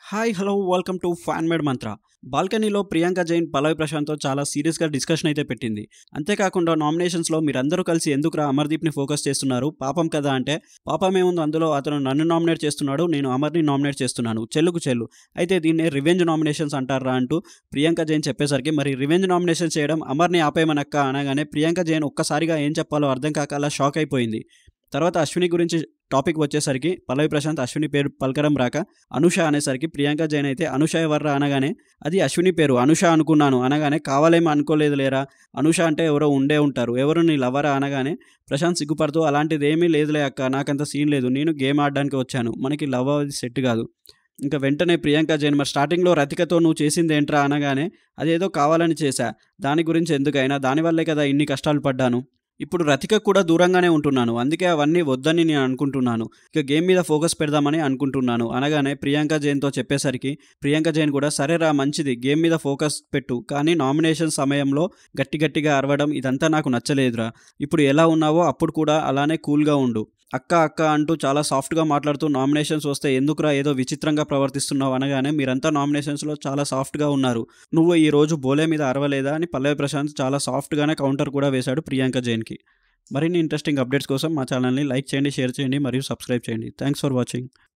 hi hello welcome to fan made mantra బాల్కనీలో ప్రియాంక జైన్ పల్లవి ప్రశాంత్తో చాలా సీరియస్గా డిస్కషన్ అయితే పెట్టింది అంతేకాకుండా నామినేషన్స్లో మీరందరూ కలిసి ఎందుకురా అమర్దీప్ని ఫోకస్ చేస్తున్నారు పాపం కదా అంటే పాపం ఏముంది అందులో అతను నన్ను నామినేట్ చేస్తున్నాడు నేను అమర్ని నామినేట్ చేస్తున్నాను చెల్లుకు చెల్లు అయితే దీన్ని రివెంజ్ నామినేషన్స్ అంటారా అంటూ ప్రియాంక జైన్ చెప్పేసరికి మరి రివెంజ్ నామినేషన్ చేయడం అమర్ని ఆపేయమనక్క అనగానే ప్రియాంక జైన్ ఒక్కసారిగా ఏం చెప్పాలో అర్థం కాక అలా షాక్ అయిపోయింది తర్వాత అశ్విని గురించి టాపిక్ వచ్చేసరికి పల్లవి ప్రశాంత్ అశ్విని పేరు పలకడం రాక అనుష అనేసరికి ప్రియాంక జైన్ అయితే అనుష ఎవర్రా అనగానే అది అశ్విని పేరు అనుష అనుకున్నాను అనగానే కావాలేమో అనుకోలేదు లేరా అనుష అంటే ఎవరో ఉండే ఉంటారు ఎవరు నీ లవరా అనగానే ప్రశాంత్ సిగ్గుపడుతూ అలాంటిది ఏమీ లేదులే అక్క నాకంత సీన్ లేదు నేను గేమ్ ఆడడానికి వచ్చాను మనకి లవ్ అది సెట్ కాదు ఇంకా వెంటనే ప్రియాంక జైన్ మరి స్టార్టింగ్లో రతికతో నువ్వు చేసింది ఏంట్రా అనగానే అదేదో కావాలని చేశా దాని గురించి ఎందుకైనా దానివల్లే కదా ఇన్ని కష్టాలు పడ్డాను ఇప్పుడు రతిక కూడా దూరంగానే ఉంటున్నాను అందుకే అవన్నీ వద్దని నేను అనుకుంటున్నాను ఇక గేమ్ మీద ఫోకస్ పెడదామని అనుకుంటున్నాను అనగానే ప్రియాంక జైన్తో చెప్పేసరికి ప్రియాంక జైన్ కూడా సరేరా మంచిది గేమ్ మీద ఫోకస్ పెట్టు కానీ నామినేషన్ సమయంలో గట్టి గట్టిగా అరవడం ఇదంతా నాకు నచ్చలేదురా ఇప్పుడు ఎలా ఉన్నావో అప్పుడు కూడా అలానే కూల్గా ఉండు అక్క అక్క అంటూ చాలా సాఫ్ట్గా మాట్లాడుతూ నామినేషన్స్ వస్తే ఎందుకురా ఏదో విచిత్రంగా ప్రవర్తిస్తున్నావు అనగానే మీరంతా నామినేషన్స్లో చాలా సాఫ్ట్గా ఉన్నారు నువ్వు ఈ రోజు బోలే మీద అరవలేదా అని పల్లవి ప్రశాంత్ చాలా సాఫ్ట్గానే కౌంటర్ కూడా వేశాడు ప్రియాంక జైన్కి మరిన్ని ఇంట్రెస్టింగ్ అప్డేట్స్ కోసం మా ఛానల్ని లైక్ చేయండి షేర్ చేయండి మరియు సబ్స్క్రైబ్ చేయండి థ్యాంక్స్ ఫర్ వాచింగ్